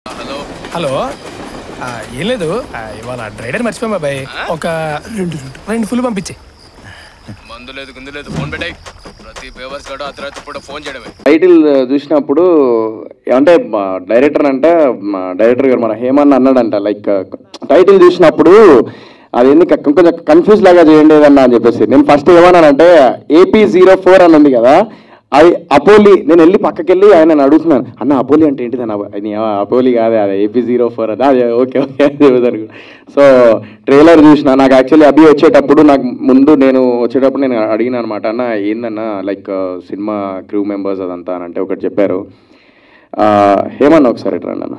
Hello hello ఆ, ఏం లేదు ఆ, ఇవాళ డ్రైడర్ మర్చిపోయాం బాబాయ్ ఒక రెండు రెండు ఫుల్ పంపించి మందు లేదు గుందు లేదు ఫోన్ పెట్టాయి ప్రతి పేవర్స్ గడు అర్ధరాత్రి పూట ఫోన్ చేయడమే టైటిల్ చూసినప్పుడు అంటే మా డైరెక్టర్ అంటే మా డైరెక్టర్ గారు మన హేమన్ అన్నాడంట లైక్ టైటిల్ చూసినప్పుడు అది ఎందుకు కొంచెం కన్ఫ్యూజ్ లాగా చేయండి ఏదన్నా అని చెప్పేసి నేను ఫస్ట్ ఏమన్నానంటే ఏపీ జీరో ఫోర్ అని ఉంది కదా అది అపోలి నేను వెళ్ళి పక్కకి వెళ్ళి ఆయన అడుగుతున్నాను అన్న అపోలి అంటే ఏంటిది అన్న అది ఏమో అపోలి కాదే అది ఏపీ జీరో ఫోర్ అది అదే ఓకే ఓకే చెబుతాను సో ట్రైలర్ చూసిన నాకు యాక్చువల్లీ అభి వచ్చేటప్పుడు నాకు ముందు నేను వచ్చేటప్పుడు నేను అడిగిన అనమాట అన్న ఏందన్న లైక్ సినిమా క్రూ మెంబర్స్ అదంతా అని అంటే ఒకటి చెప్పారు ఆ, హేమన్న ఒకసారి ఇట్రా అన్న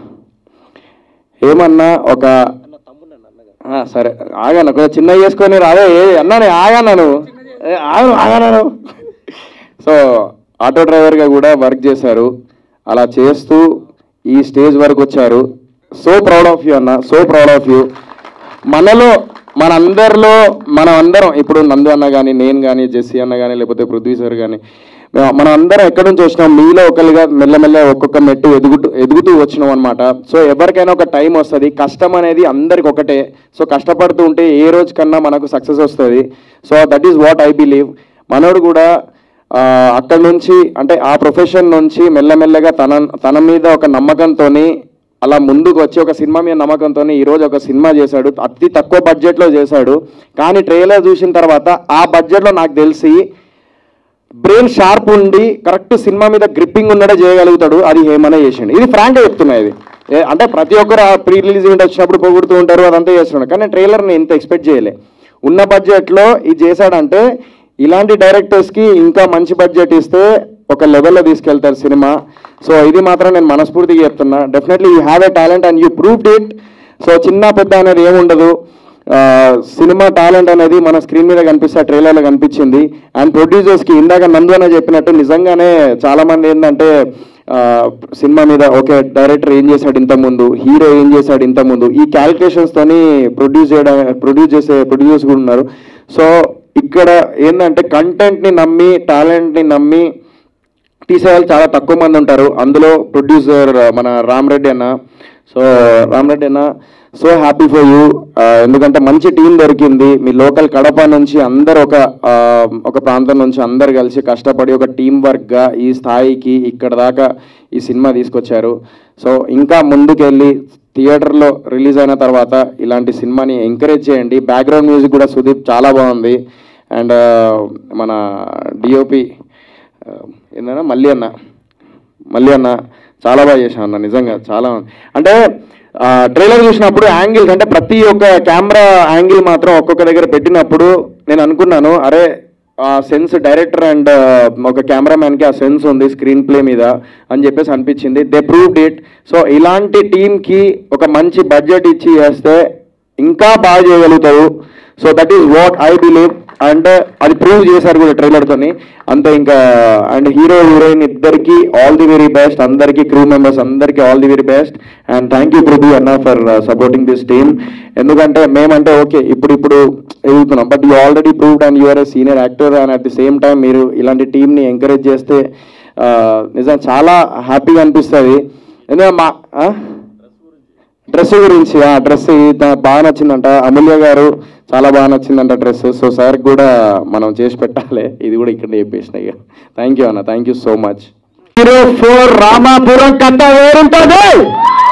హేమన్న ఒక ఆ, సరే ఆగాను ఒక చిన్న చేసుకొని రాదే ఏ అన్నాను ఆగాను నువ్వు ఏ, ఆగను ఆగాను సో ఆటో డ్రైవర్గా కూడా వర్క్ చేశారు అలా చేస్తూ ఈ స్టేజ్ వరకు వచ్చారు సో ప్రౌడ్ ఆఫ్ యూ అన్న సో ప్రౌడ్ ఆఫ్ యూ మనలో మనందరిలో మనం అందరం ఇప్పుడు నందు అన్న కానీ నేను కానీ జెస్సీ అన్న కానీ లేకపోతే పృథ్వీ సార్ కానీ మేము- మనం అందరం ఎక్కడి నుంచి వచ్చినాం మీలో ఒకరిగా మెల్లమెల్ల ఒక్కొక్క మెట్టు ఎదుగుతూ ఎదుగుతూ వచ్చినాం అనమాట సో ఎవరికైనా ఒక టైం వస్తుంది కష్టం అనేది అందరికి ఒకటే సో కష్టపడుతూ ఉంటే ఏ రోజు కన్నా మనకు సక్సెస్ వస్తుంది so that is what I believe మనోడు కూడా ఆ, అక్కడి నుంచి అంటే ఆ ప్రొఫెషన్ నుంచి మెల్లమెల్లగా తన తన మీద ఒక నమ్మకంతో అలా ముందుకు వచ్చి ఒక సినిమా మీద నమ్మకంతో ఈరోజు ఒక సినిమా చేశాడు అతి తక్కువ బడ్జెట్లో చేశాడు కానీ ట్రైలర్ చూసిన తర్వాత ఆ బడ్జెట్లో నాకు తెలిసి బ్రెయిన్ షార్ప్ ఉండి కరెక్ట్ సినిమా మీద గ్రిప్పింగ్ ఉన్నడే చేయగలుగుతాడు అది ఏమన్నా చేసిండు ఇది ఫ్రాంక్గా చెప్తున్నా ఇది ఏ- అంటే ప్రతి ఒక్కరు ప్రీ రిలీజ్ ఈవెంట్ వచ్చినప్పుడు పొగుడుతూ ఉంటారు అదంతా చేస్తున్నాడు కానీ ట్రైలర్ నేను ఇంత ఎక్స్పెక్ట్ చేయలే ఉన్న బడ్జెట్లో ఇది చేశాడంటే ఇలాంటి డైరెక్టర్స్కి ఇంకా మంచి బడ్జెట్ ఇస్తే ఒక లెవెల్లో తీసుకెళ్తారు సినిమా సో ఇది మాత్రం నేను మనస్ఫూర్తిగా చెప్తున్నా definitely you have a talent and you proved it so చిన్న పెద్ద అనేది ఏముండదు ఆ, సినిమా టాలెంట్ అనేది మన స్క్రీన్ మీద కనిపిస్తే ట్రైలర్లో కనిపించింది అండ్ ప్రొడ్యూసర్స్కి ఇందాక నందు అన్న చెప్పినట్టు నిజంగానే చాలామంది ఏంటంటే ఆ, సినిమా మీద ఓకే డైరెక్టర్ ఏం చేశాడు ఇంతకుముందు హీరో ఏం చేశాడు ఇంతకుముందు ఈ క్యాలిక్యులేషన్స్ తోని ప్రొడ్యూస్ చేయడం ప్రొడ్యూస్ చేసే ప్రొడ్యూసర్స్ కూడా ఉన్నారు సో ఇక్కడ ఏంటంటే కంటెంట్ని నమ్మి టాలెంట్ని నమ్మి తీసే వాళ్ళు చాలా తక్కువ మంది ఉంటారు అందులో ప్రొడ్యూసర్ మన రామ్ రెడ్డి అన్న సో రామ్ రెడ్డి అన్న సో హ్యాపీ ఫర్ యూ ఎందుకంటే మంచి టీం దొరికింది మీ లోకల్ కడప నుంచి అందరు ఒక ఆ, ఒక ప్రాంతం నుంచి అందరు కలిసి కష్టపడి ఒక టీం వర్క్గా ఈ స్థాయికి ఇక్కడ దాకా ఈ సినిమా తీసుకొచ్చారు సో ఇంకా ముందుకెళ్ళి థియేటర్లో రిలీజ్ అయిన తర్వాత ఇలాంటి సినిమాని ఎంకరేజ్ చేయండి బ్యాక్గ్రౌండ్ మ్యూజిక్ కూడా సుదీప్ చాలా బాగుంది అండ్ మన డిఓపి ఏంటన్నా మళ్ళీ అన్న మళ్ళీ అన్న చాలా బాగా చేశాను అన్న నిజంగా చాలా అంటే ట్రైలర్ చూసినప్పుడు యాంగిల్స్ అంటే ప్రతి ఒక్క కెమెరా యాంగిల్ మాత్రం ఒక్కొక్క దగ్గర పెట్టినప్పుడు నేను అనుకున్నాను అరే ఆ సెన్స్ డైరెక్టర్ అండ్ ఒక కెమెరామ్యాన్కి ఆ సెన్స్ ఉంది స్క్రీన్ ప్లే మీద అని చెప్పేసి అనిపించింది దే ప్రూవ్డ్ ఇట్ సో ఇలాంటి టీంకి ఒక మంచి బడ్జెట్ ఇచ్చి చేస్తే ఇంకా బాగా చేయగలుగుతారు so that is what I believe and అది ప్రూవ్ చేశారు కూడా ట్రైలర్ తోని అంతే ఇంకా అండ్ హీరో హీరోయిన్ ఇద్దరికి ఆల్ ది వెరీ బెస్ట్ అందరికి క్రూ మెంబర్స్ అందరికి all the very best and thank you Prabhu అన్న ఫర్ సపోర్టింగ్ దిస్ టీమ్ ఎందుకంటే మేమంటే ఓకే ఇప్పుడు ఇప్పుడు ఎదుగుతున్నాం but you already proved and you're a senior actor and at the same time మీరు ఇలాంటి టీంని ఎంకరేజ్ చేస్తే ఆ, నిజం చాలా హ్యాపీగా అనిపిస్తుంది ఎందుకంటే మా ఆ? డ్రెస్ గురించి ఆ డ్రెస్ బాగా నచ్చిందంట అమూల్య గారు చాలా బాగా నచ్చిందంట డ్రెస్ సో సార్ కూడా మనం చేసి పెట్టాలి ఇది కూడా ఇక్కడ చెప్పేసిన ఇక థ్యాంక్ యూ అన్న thank you so much zero four Ramapuram కథ వేరుంటుంది